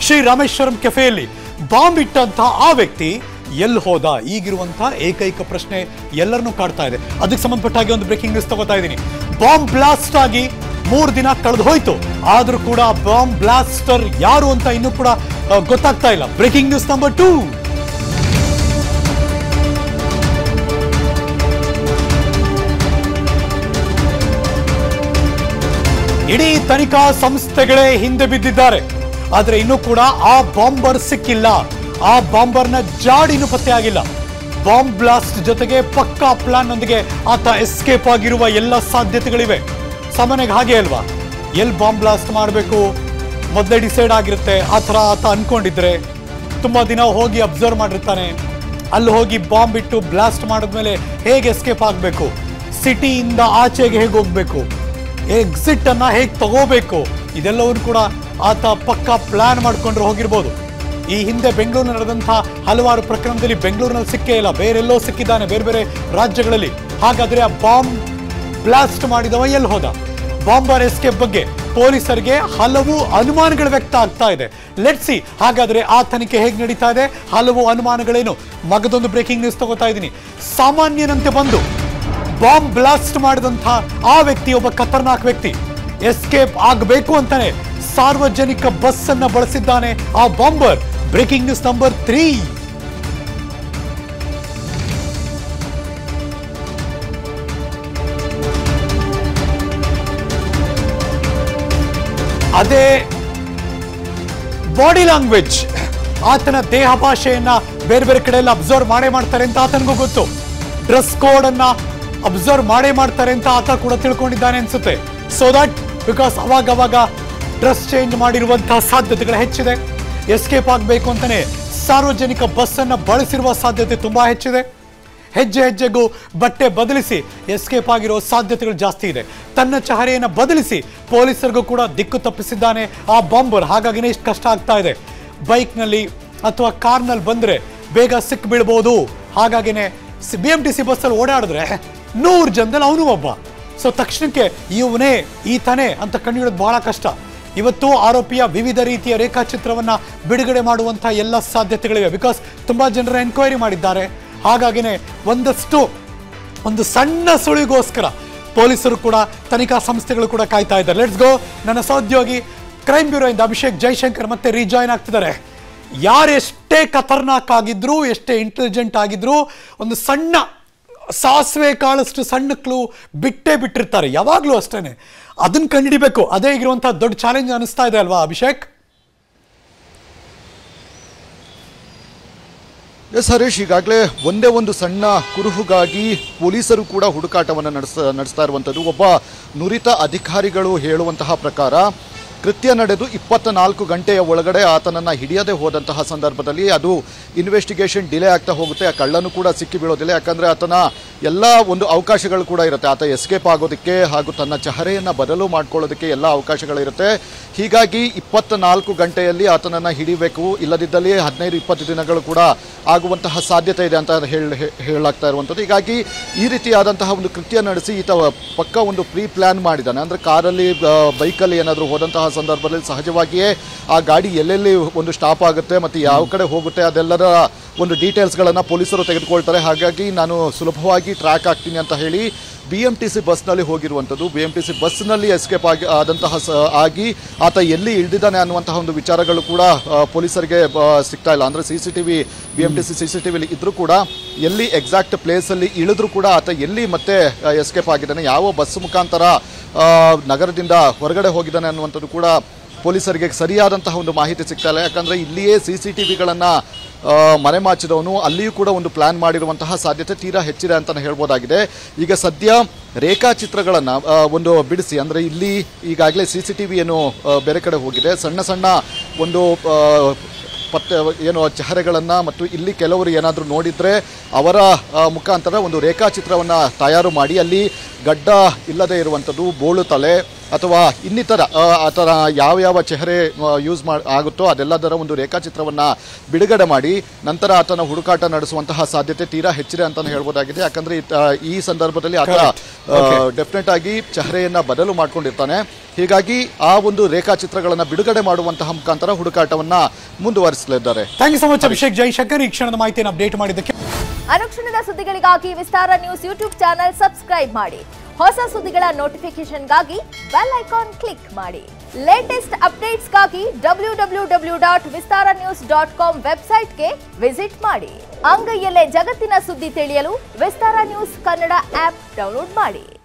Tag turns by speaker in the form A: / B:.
A: ಶ್ರೀ ರಾಮೇಶ್ವರಂ ಕೆಫೆಯಲ್ಲಿ ಬಾಂಬ್ ಇಟ್ಟಂತಹ ಆ ವ್ಯಕ್ತಿ ಎಲ್ಲಿ ಹೋದ ಈಗಿರುವಂತಹ ಏಕೈಕ ಪ್ರಶ್ನೆ ಎಲ್ಲರನ್ನೂ ಕಾಡ್ತಾ ಇದೆ ಅದಕ್ಕೆ ಸಂಬಂಧಪಟ್ಟ ಹಾಗೆ ಒಂದು ಬ್ರೇಕಿಂಗ್ ನ್ಯೂಸ್ ತಗೋತಾ ಇದ್ದೀನಿ ಬಾಂಬ್ ಬ್ಲಾಸ್ಟ್ ಆಗಿ ಮೂರು ದಿನ ಕಳೆದು ಹೋಯ್ತು ಆದ್ರೂ ಕೂಡ ಬಾಂಬ್ ಬ್ಲಾಸ್ಟರ್ ಯಾರು ಅಂತ ಇನ್ನೂ ಕೂಡ ಆ, ಗೊತ್ತಾಗ್ತಾ ಇಲ್ಲ ಬ್ರೇಕಿಂಗ್ ನ್ಯೂಸ್ ನಂಬರ್ ಟೂ ಇಡೀ ತನಿಖಾ ಸಂಸ್ಥೆಗಳೇ ಹಿಂದೆ ಬಿದ್ದಿದ್ದಾರೆ ಆದ್ರೆ ಇನ್ನೂ ಕೂಡ ಆ ಬಾಂಬರ್ ಸಿಕ್ಕಿಲ್ಲ ಆ ಬಾಂಬರ್ನ ಜಾಡ್ ಇನ್ನೂ ಪತ್ತೆ ಆಗಿಲ್ಲ ಬಾಂಬ್ ಬ್ಲಾಸ್ಟ್ ಜೊತೆಗೆ ಪಕ್ಕಾ ಪ್ಲಾನ್ ನೊಂದಿಗೆ ಆತ ಎಸ್ಕೇಪ್ ಆಗಿರುವ ಎಲ್ಲ ಸಾಧ್ಯತೆಗಳಿವೆ ಸಾಮಾನ್ಯವಾಗಿ ಹಾಗೆ ಅಲ್ವಾ ಎಲ್ಲಿ ಬಾಂಬ್ ಬ್ಲಾಸ್ಟ್ ಮಾಡಬೇಕು ಮೊದಲೇ ಡಿಸೈಡ್ ಆಗಿರುತ್ತೆ ಆ ಥರ ಆತ ಅನ್ಕೊಂಡಿದ್ರೆ ತುಂಬಾ ದಿನ ಹೋಗಿ ಅಬ್ಸರ್ವ್ ಮಾಡಿರ್ತಾನೆ ಅಲ್ಲಿ ಹೋಗಿ ಬಾಂಬ್ ಇಟ್ಟು ಬ್ಲಾಸ್ಟ್ ಮಾಡಿದ್ಮೇಲೆ ಹೇಗೆ ಎಸ್ಕೇಪ್ ಆಗಬೇಕು ಸಿಟಿಯಿಂದ ಆಚೆಗೆ ಹೇಗೆ ಹೋಗ್ಬೇಕು ಎಕ್ಸಿಟ್ ಅನ್ನ ಹೇಗೆ ತಗೋಬೇಕು ಇದೆಲ್ಲವನ್ನು ಕೂಡ ಆತ ಪಕ್ಕ ಪ್ಲಾನ್ ಮಾಡ್ಕೊಂಡ್ರೆ ಹೋಗಿರ್ಬೋದು ಈ ಹಿಂದೆ ಬೆಂಗಳೂರಿನಲ್ಲಿ ನಡೆದಂತಹ ಹಲವಾರು ಪ್ರಕರಣದಲ್ಲಿ ಬೆಂಗಳೂರಿನಲ್ಲಿ ಸಿಕ್ಕೇ ಇಲ್ಲ ಬೇರೆಲ್ಲೋ ಸಿಕ್ಕಿದ್ದಾನೆ ಬೇರೆ ಬೇರೆ ರಾಜ್ಯಗಳಲ್ಲಿ ಹಾಗಾದ್ರೆ ಆ ಬಾಂಬ್ ಬ್ಲಾಸ್ಟ್ ಮಾಡಿದವ ಎಲ್ಲಿ ಹೋದ ಬಾಂಬರ್ ಎಸ್ಕೇಪ್ ಬಗ್ಗೆ ಪೊಲೀಸರಿಗೆ ಹಲವು ಅನುಮಾನಗಳು ವ್ಯಕ್ತ ಆಗ್ತಾ ಇದೆ ಲೆಟ್ ಸಿ ಹಾಗಾದ್ರೆ ಆ ತನಿಖೆ ಹೇಗೆ ನಡೀತಾ ಇದೆ ಹಲವು ಅನುಮಾನಗಳೇನು ಮಗದೊಂದು ಬ್ರೇಕಿಂಗ್ ನ್ಯೂಸ್ ತಗೋತಾ ಇದ್ದೀನಿ ಸಾಮಾನ್ಯನಂತೆ ಬಂದು ಬಾಂಬ್ ಬ್ಲಾಸ್ಟ್ ಮಾಡಿದಂಥ ಆ ವ್ಯಕ್ತಿ ಒಬ್ಬ ಖತರ್ನಾಕ್ ವ್ಯಕ್ತಿ ಎಸ್ಕೇಪ್ ಆಗಬೇಕು ಅಂತಾನೆ ಸಾರ್ವಜನಿಕ ಬಸ್ ಅನ್ನ ಬಳಸಿದ್ದಾನೆ ಆ bomber breaking news number three ಅದೇ ಬಾಡಿ ಲ್ಯಾಂಗ್ವೇಜ್ ಆತನ ದೇಹ ಭಾಷೆಯನ್ನ ಬೇರೆ ಬೇರೆ ಕಡೆಯಲ್ಲಿ ಅಬ್ಸರ್ವ್ ಮಾಡೇ ಮಾಡ್ತಾರೆ ಅಂತ ಆತನಿಗೂ ಗೊತ್ತು ಡ್ರೆಸ್ ಕೋಡ್ ಅನ್ನ ಅಬ್ಸರ್ವ್ ಮಾಡೇ ಮಾಡ್ತಾರೆ ಅಂತ ಆತ ಕೂಡ ತಿಳ್ಕೊಂಡಿದ್ದಾನೆ ಅನ್ಸುತ್ತೆ ಸೊ ದಟ್ ಬಿಕಾಸ್ ಅವಾಗ ಅವಾಗ ಡ್ರೆಸ್ ಚೇಂಜ್ ಮಾಡಿರುವಂತಹ ಸಾಧ್ಯತೆಗಳು ಹೆಚ್ಚಿದೆ ಎಸ್ಕೇಪ್ ಆಗಬೇಕು ಅಂತಾನೆ ಸಾರ್ವಜನಿಕ ಬಸ್ ಅನ್ನ ಬಳಸಿರುವ ಸಾಧ್ಯತೆ ತುಂಬಾ ಹೆಚ್ಚಿದೆ ಹೆಜ್ಜೆ ಹೆಜ್ಜೆಗೂ ಬಟ್ಟೆ ಬದಲಿಸಿ ಎಸ್ಕೇಪ್ ಆಗಿರೋ ಸಾಧ್ಯತೆಗಳು ಜಾಸ್ತಿ ಇದೆ ತನ್ನ ಚಹರೆಯನ್ನು ಬದಲಿಸಿ ಪೊಲೀಸರಿಗೂ ಕೂಡ ದಿಕ್ಕು ತಪ್ಪಿಸಿದ್ದಾನೆ ಆ ಬಾಂಬರ್ ಹಾಗಾಗಿನೇ ಇಷ್ಟು ಕಷ್ಟ ಆಗ್ತಾ ಇದೆ ಬೈಕ್ನಲ್ಲಿ ಅಥವಾ ಕಾರ್ನಲ್ಲಿ ಬಂದರೆ ಬೇಗ ಸಿಕ್ ಬೀಳ್ಬೋದು ಹಾಗಾಗಿನೇ ಬಿ ಎಂ ಟಿ ಸಿ ಬಸ್ಸಲ್ಲಿ ಓಡಾಡಿದ್ರೆ ನೂರು ಜನದಲ್ಲಿ ಅವನು ಒಬ್ಬ ಸೊ ತಕ್ಷಣಕ್ಕೆ ಇವನೇ ಈತನೇ ಅಂತ ಕಂಡುಹಿಡಿಯೋದು ಬಹಳ ಕಷ್ಟ ಇವತ್ತು ಆರೋಪಿಯ ವಿವಿಧ ರೀತಿಯ ರೇಖಾಚಿತ್ರವನ್ನ ಬಿಡುಗಡೆ ಮಾಡುವಂಥ ಎಲ್ಲ ಸಾಧ್ಯತೆಗಳಿವೆ ಬಿಕಾಸ್ ತುಂಬಾ ಜನರ ಎನ್ಕ್ವೈರಿ ಮಾಡಿದ್ದಾರೆ ಹಾಗಾಗಿನೇ ಒಂದಷ್ಟು ಒಂದು ಸಣ್ಣ ಸುಳಿಗೋಸ್ಕರ ಪೊಲೀಸರು ಕೂಡ ತನಿಖಾ ಸಂಸ್ಥೆಗಳು ಕೂಡ ಕಾಯ್ತಾ ಇದ್ದಾರೆ ಲೆಟ್ಸ್ ಗೋ ನನ್ನ ಸಹೋದ್ಯೋಗಿ ಕ್ರೈಮ್ ಬ್ಯೂರೋ ಇಂದ ಅಭಿಷೇಕ್ ಜೈಶಂಕರ್ ಮತ್ತೆ ರಿಜಾಯ್ನ್ ಆಗ್ತಿದ್ದಾರೆ ಯಾರು ಎಷ್ಟೇ ಖತರ್ನಾಕ್ ಆಗಿದ್ರು ಎಷ್ಟೇ ಇಂಟೆಲಿಜೆಂಟ್ ಆಗಿದ್ರು ಒಂದು ಸಣ್ಣ ಸಾಸಿವೆ ಕಾಳಷ್ಟು ಸಣ್ಣ ಕ್ಲೂ ಬಿಟ್ಟೇ ಬಿಟ್ಟಿರ್ತಾರೆ ಯಾವಾಗಲೂ ಅಷ್ಟೇನೆ ಅದನ್ನ ಕಂಡುಹಿಡಿಬೇಕು ಅದೇ ಇರುವಂಥ ದೊಡ್ಡ ಚಾಲೆಂಜ್ ಅನಿಸ್ತಾ ಇದೆ ಅಲ್ವಾ ಅಭಿಷೇಕ್
B: ಎಸ್ ಹರೀಶ್ ಈಗಾಗಲೇ ಒಂದೇ ಒಂದು ಸಣ್ಣ ಕುರುಹುಗಾಗಿ ಪೊಲೀಸರು ಕೂಡ ಹುಡುಕಾಟವನ್ನು ನಡೆಸ ನಡೆಸ್ತಾ ಇರುವಂಥದ್ದು ಒಬ್ಬ ನುರಿತ ಅಧಿಕಾರಿಗಳು ಹೇಳುವಂತಹ ಪ್ರಕಾರ ಕೃತ್ಯ ನಡೆದು ಇಪ್ಪತ್ತ ನಾಲ್ಕು ಗಂಟೆಯ ಒಳಗಡೆ ಆತನನ್ನು ಹಿಡಿಯದೆ ಹೋದಂತಹ ಸಂದರ್ಭದಲ್ಲಿ ಅದು ಇನ್ವೆಸ್ಟಿಗೇಷನ್ ಡಿಲೇ ಆಗ್ತಾ ಹೋಗುತ್ತೆ ಆ ಕಳ್ಳನು ಕೂಡ ಸಿಕ್ಕಿ ಬೀಳೋದಿಲ್ಲ ಯಾಕಂದರೆ ಆತನ ಎಲ್ಲ ಒಂದು ಅವಕಾಶಗಳು ಕೂಡ ಇರುತ್ತೆ ಆತ ಎಸ್ಕೇಪ್ ಆಗೋದಕ್ಕೆ ಹಾಗೂ ತನ್ನ ಚಹರೆಯನ್ನು ಬದಲು ಮಾಡ್ಕೊಳ್ಳೋದಕ್ಕೆ ಎಲ್ಲ ಅವಕಾಶಗಳಿರುತ್ತೆ ಹೀಗಾಗಿ ಇಪ್ಪತ್ತ ನಾಲ್ಕು ಗಂಟೆಯಲ್ಲಿ ಆತನನ್ನು ಹಿಡಿಬೇಕು ಇಲ್ಲದಿದ್ದಲ್ಲಿ ಹದಿನೈದು ಇಪ್ಪತ್ತು ದಿನಗಳು ಕೂಡ ಆಗುವಂತಹ ಸಾಧ್ಯತೆ ಇದೆ ಅಂತ ಹೇಳ ಹೇಳಲಾಗ್ತಾ ಇರುವಂಥದ್ದು ಹೀಗಾಗಿ ಈ ರೀತಿಯಾದಂತಹ ಒಂದು ಕೃತ್ಯ ನಡೆಸಿ ಈತ ಪಕ್ಕ ಒಂದು ಪ್ರೀ ಪ್ಲ್ಯಾನ್ ಮಾಡಿದ್ದಾನೆ ಅಂದರೆ ಕಾರಲ್ಲಿ ಆ, ಬೈಕಲ್ಲಿ ಏನಾದರೂ ಹೋದಂತಹ ಸಂದರ್ಭದಲ್ಲಿ ಸಹಜವಾಗಿಯೇ ಆ ಗಾಡಿ ಎಲ್ಲೆಲ್ಲಿ ಒಂದು ಸ್ಟಾಪ್ ಆಗುತ್ತೆ ಮತ್ತು ಯಾವ ಕಡೆ ಹೋಗುತ್ತೆ ಅದೆಲ್ಲರ ಒಂದು ಡೀಟೇಲ್ಸ್ಗಳನ್ನು ಪೊಲೀಸರು ತೆಗೆದುಕೊಳ್ತಾರೆ ಹಾಗಾಗಿ ನಾನು ಸುಲಭವಾಗಿ ಟ್ರ್ಯಾಕ್ ಆಗ್ತೀನಿ ಅಂತ ಹೇಳಿ ಬಿ ಎಮ್ ಟಿ ಸಿ ಬಸ್ನಲ್ಲಿ ಹೋಗಿರುವಂಥದ್ದು ಬಿ ಎಮ್ ಟಿ ಸಿ ಬಸ್ನಲ್ಲಿ ಎಸ್ಕೇಪ್ ಆಗಿ ಆದಂತಹ ಸ ಆಗಿ ಆತ ಎಲ್ಲಿ ಇಳಿದಿದ್ದಾನೆ ಅನ್ನುವಂತಹ ಒಂದು ವಿಚಾರಗಳು ಕೂಡ ಆ, ಪೊಲೀಸರಿಗೆ ಆ, ಸಿಗ್ತಾ ಇಲ್ಲ ಅಂದರೆ C C T V B M T C C C T ವಿಲಿ ಇದ್ರೂ ಕೂಡ ಎಲ್ಲಿ ಎಕ್ಸಾಕ್ಟ್ ಪ್ಲೇಸಲ್ಲಿ ಇಳಿದ್ರೂ ಕೂಡ ಆತ ಎಲ್ಲಿ ಮತ್ತೆ ಎಸ್ಕೇಪ್ ಆಗಿದ್ದಾನೆ ಯಾವ ಬಸ್ ಮುಖಾಂತರ ಆ, ನಗರದಿಂದ ಹೊರಗಡೆ ಹೋಗಿದ್ದಾನೆ ಅನ್ನುವಂಥದ್ದು ಕೂಡ ಪೊಲೀಸರಿಗೆ ಸರಿಯಾದಂತಹ ಒಂದು ಮಾಹಿತಿ ಸಿಗ್ತಾ ಇಲ್ಲ ಯಾಕಂದರೆ ಇಲ್ಲಿಯೇ ಸಿ ಸಿ ಟಿ ವಿಗಳನ್ನು ಮರೆಮಾಚಿದವನು ಅಲ್ಲಿಯೂ ಕೂಡ ಒಂದು ಪ್ಲಾನ್ ಮಾಡಿರುವಂತಹ ಸಾಧ್ಯತೆ ತೀರಾ ಹೆಚ್ಚಿದೆ ಅಂತಲೇ ಹೇಳ್ಬೋದಾಗಿದೆ ಈಗ ಸದ್ಯ ರೇಖಾಚಿತ್ರಗಳನ್ನು ಒಂದು ಬಿಡಿಸಿ ಅಂದರೆ ಇಲ್ಲಿ ಈಗಾಗಲೇ ಸಿ ಸಿ ಟಿ ವಿ ಏನು ಆ, ಬೇರೆ ಕಡೆ ಹೋಗಿದೆ ಸಣ್ಣ ಸಣ್ಣ ಒಂದು ಆ, ಪತ್ತೆ ಏನು ಚಹರೆಗಳನ್ನು ಮತ್ತು ಇಲ್ಲಿ ಕೆಲವರು ಏನಾದರೂ ನೋಡಿದರೆ ಅವರ ಆ, ಮುಖಾಂತರ ಒಂದು ರೇಖಾಚಿತ್ರವನ್ನು ತಯಾರು ಮಾಡಿ ಅಲ್ಲಿ ಗಡ್ಡ ಇಲ್ಲದೆ ಇರುವಂಥದ್ದು ಬೋಳು ತಲೆ ಅಥವಾ ಇನ್ನಿತರ ಆ, ಆತನ ಯಾವ ಯಾವ ಚೆಹರೆ ಯೂಸ್ ಮಾ ಆಗುತ್ತೋ ಅದೆಲ್ಲದರ ಒಂದು ರೇಖಾಚಿತ್ರವನ್ನ ಬಿಡುಗಡೆ ಮಾಡಿ ನಂತರ ಆತನ ಹುಡುಕಾಟ ನಡೆಸುವಂತಹ ಸಾಧ್ಯತೆ ತೀರಾ ಹೆಚ್ಚಿದೆ ಅಂತಾನೆ ಹೇಳ್ಬೋದಾಗಿದೆ ಯಾಕಂದ್ರೆ ಈತ- ಈ ಸಂದರ್ಭದಲ್ಲಿ ಆತ
A: Correct. Okay.
B: ಡೆಫಿನೆಟ್ ಆಗಿ ಚೆಹರೆಯನ್ನ ಬದಲು ಮಾಡ್ಕೊಂಡಿರ್ತಾನೆ ಹೀಗಾಗಿ ಆ ಒಂದು ರೇಖಾಚಿತ್ರಗಳನ್ನ ಬಿಡುಗಡೆ ಮಾಡುವಂತಹ ಮುಖಾಂತರ ಹುಡುಕಾಟವನ್ನ ಮುಂದುವರಿಸಲಿದ್ದಾರೆ
A: thank you so much Abhishek Jaishankar ಈ ಕ್ಷಣದ ಮಾಹಿತಿಯನ್ನು ಅಪ್ಡೇಟ್ ಮಾಡಿದ್ದಕ್ಕೆ
C: ಅನುಕ್ಷಣದ ಸುದ್ದಿಗಳಿಗಾಗಿ Vistara news YouTube channel subscribe ಮಾಡಿ ಹೊಸ ಸುದ್ದಿಗಳ ನೋಟಿಫಿಕೇಶನ್ಗಾಗಿ ಬೆಲ್ ಐಕಾನ್ ಕ್ಲಿಕ್ ಮಾಡಿ ಲೇಟೆಸ್ಟ್ ಅಪ್ಡೇಟ್ಸ್ಗಾಗಿ W W W dot Vistara news dot com ವೆಬ್ಸೈಟ್ಗೆ ವಿಸಿಟ್ ಮಾಡಿ ಅಂಗೈಯಲ್ಲೇ ಜಗತ್ತಿನ ಸುದ್ದಿ ತಿಳಿಯಲು Vistara news Kannada app download ಮಾಡಿ